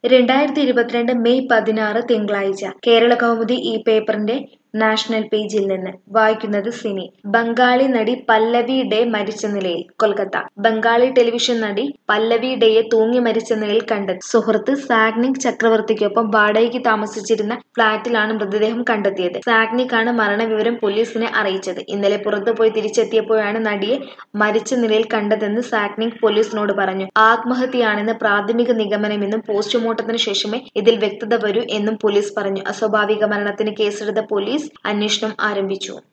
രണ്ടായിരത്തി ഇരുപത്തിരണ്ട് മെയ് പതിനാറ് തിങ്കളാഴ്ച കേരള കൗമുദി ഈ പേപ്പറിന്റെ നാഷണൽ പേജിൽ നിന്ന് വായിക്കുന്നത് സിനി ബംഗാളി നടി പല്ലവി ഡേ മരിച്ച നിലയിൽ കൊൽക്കത്ത ബംഗാളി ടെലിവിഷൻ നടി പല്ലവി ഡേയെ തൂങ്ങി മരിച്ച നിലയിൽ കണ്ടെത്തി സുഹൃത്ത് സാഗ്നിക് ചക്രവർത്തിക്കൊപ്പം വാടകയ്ക്ക് താമസിച്ചിരുന്ന ഫ്ളാറ്റിലാണ് മൃതദേഹം കണ്ടെത്തിയത് സാഗ്നിക്കാണ് മരണവിവരം പോലീസിനെ അറിയിച്ചത് ഇന്നലെ പുറത്തുപോയി തിരിച്ചെത്തിയപ്പോഴാണ് നടിയെ മരിച്ച നിലയിൽ കണ്ടതെന്ന് സാഗ്നിക് പോലീസിനോട് പറഞ്ഞു ആത്മഹത്യയാണെന്ന് പ്രാഥമിക നിഗമനമെന്നും പോസ്റ്റ്മോർട്ടത്തിന് ശേഷമേ ഇതിൽ വ്യക്തത വരൂ എന്നും പോലീസ് പറഞ്ഞു അസ്വാഭാവിക മരണത്തിന് കേസെടുത്ത പോലീസ് അന്വേഷണം ആരംഭിച്ചു